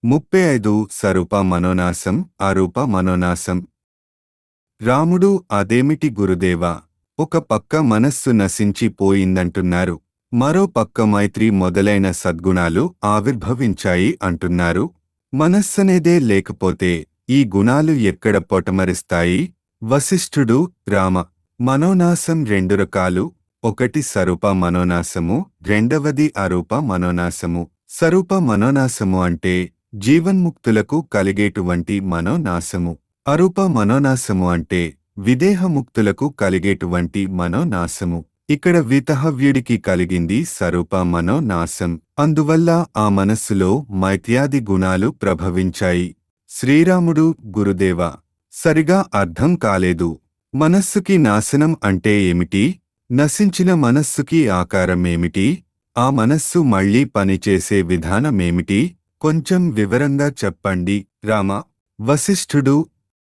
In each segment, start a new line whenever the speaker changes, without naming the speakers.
ముప్పై ఐదు స్వరూప మనోనాశం అరూప మనోనాశం రాముడు అదేమిటి గురుదేవా ఒక పక్క మనస్సు నశించి పోయిందంటున్నారు మరో పక్క మైత్రి మొదలైన సద్గుణాలు ఆవిర్భవించాయి అంటున్నారు మనస్సనేదే లేకపోతే ఈ గుణాలు ఎక్కడ పొటమరిస్తాయి వశిష్ఠుడు రామ మనోనాశం రెండు రకాలు ఒకటి సరూప మనోనాశము రెండవది అరూప మనోనాశము సరూప మనోనాశము అంటే జీవన్ముక్తులకు కలిగేటువంటి మనోనాశము అరూప మనోనాశము అంటే విదేహముక్తులకు కలిగేటువంటి మనోనాశము ఇక్కడ వితహవ్యుడికి కలిగింది సరూప మనోనాశం అందువల్ల ఆ మనస్సులో మైత్యాది గుణాలు ప్రభవించాయి శ్రీరాముడు గురుదేవ సరిగా అర్థం కాలేదు మనస్సుకి నాశనం అంటే ఏమిటి నశించిన మనస్సుకి ఆకారమేమిటి ఆ మనస్సు మళ్ళీ పనిచేసే విధానమేమిటి కొంచెం వివరంగా చెప్పండి రామ వశిష్ఠుడు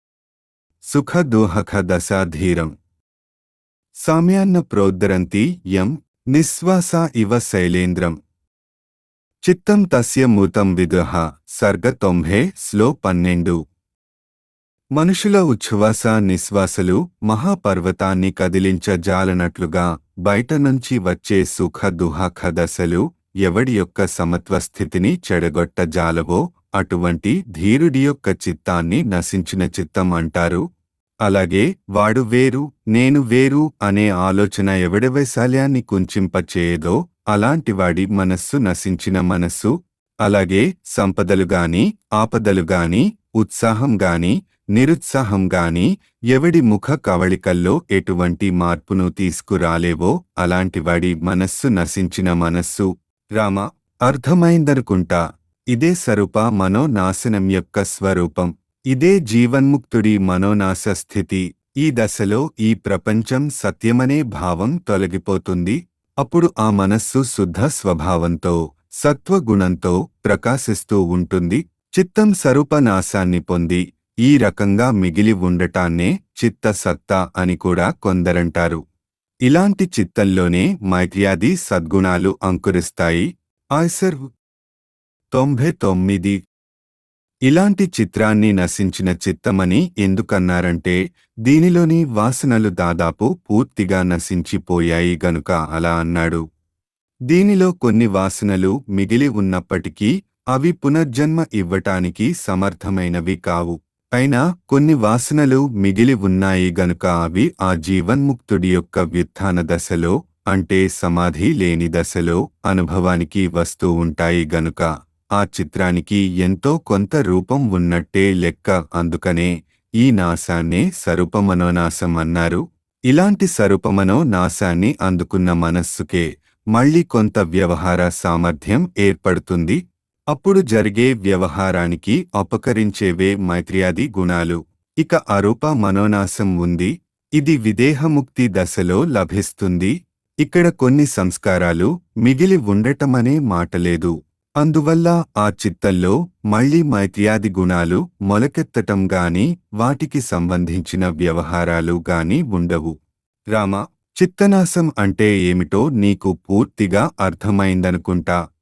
సుఖదోహక దశాధీరం సామ్యాన్న ప్రోద్దరంతి యం నిశ్వాస ఇవ శైలేంద్రం చిత్తం తస్య మూతం విదుహ సర్గ తొంభే స్లో పన్నెండు మనుషుల ఉచ్ఛ్వాస నిశ్వాసలు మహాపర్వతాన్ని కదిలించజాలనట్లుగా బయట నుంచి వచ్చే సుఖ దుహఖ దశలు ఎవడి యొక్క సమత్వ స్థితిని చెడగొట్టజాలవో అటువంటి ధీరుడి యొక్క చిత్తాన్ని నశించిన చిత్తం అంటారు అలాగే వాడు వేరు నేను వేరు అనే ఆలోచన ఎవడి వైశాల్యాన్ని కుంచింపచేయదో అలాంటివాడి మనస్సు నశించిన మనస్సు అలాగే సంపదలుగాని ఆపదలుగాని ఉత్సాహంగాని నిరుత్సాహంగాని ఎవడి ముఖ కవళికల్లో ఎటువంటి మార్పును తీసుకురాలేవో అలాంటివాడి మనస్సు నశించిన మనస్సు రామ అర్థమైందనుకుంటా ఇదే స్వరూప మనోనాశనం యొక్క స్వరూపం ఇదే జీవన్ముక్తుడి మనోనాశ స్థితి ఈ దశలో ఈ ప్రపంచం సత్యమనే భావం తొలగిపోతుంది అప్పుడు ఆ మనస్సు శుద్ధ స్వభావంతో సత్వగుణంతో ప్రకాశిస్తూ ఉంటుంది చిత్తం స్వరూపనాశాన్ని పొంది ఈ రకంగా మిగిలి ఉండటాన్నే చిత్తసత్తా అని కూడా కొందరంటారు ఇలాంటి చిత్తంలోనే మైత్ర్యాది సద్గుణాలు అంకురిస్తాయి ఆయ్సర్ తొంభై తొమ్మిది ఇలాంటి చిత్రాన్ని నశించిన చిత్తమని ఎందుకన్నారంటే దీనిలోని వాసనలు దాదాపు పూర్తిగా నశించిపోయాయి గనుక అలా అన్నాడు దీనిలో కొన్ని వాసనలు మిగిలి ఉన్నప్పటికీ అవి పునర్జన్మ ఇవ్వటానికి సమర్థమైనవి కావు అయినా కొన్ని వాసనలు మిగిలి ఉన్నాయి గనుక అవి ఆ జీవన్ముక్తుడి యొక్క వ్యుత్థాన దశలో అంటే సమాధి లేని దశలో అనుభవానికి వస్తూ ఉంటాయి గనుక ఆ చిత్రానికి ఎంతో కొంత రూపం ఉన్నట్టే లెక్క అందుకనే ఈ నాశాన్నే సరూపమనోనాశం అన్నారు ఇలాంటి సరూపమనో నాశాన్ని అందుకున్న మనస్సుకే మళ్ళీ కొంత వ్యవహార సామర్థ్యం ఏర్పడుతుంది అప్పుడు జరిగే వ్యవహారానికి అపకరించేవే మైత్ర్యాది గుణాలు ఇక అరూప మనోనాశం ఉంది ఇది విదేహముక్తి దశలో లభిస్తుంది ఇక్కడ కొన్ని సంస్కారాలు మిగిలి ఉండటమనే మాటలేదు అందువల్ల ఆ చిత్తంలో మళ్ళీ మైత్ర్యాది గుణాలు మొలకెత్తటం గాని వాటికి సంబంధించిన వ్యవహారాలు గాని ఉండవు రామ చిత్తనాశం అంటే ఏమిటో నీకు పూర్తిగా అర్థమైందనుకుంటా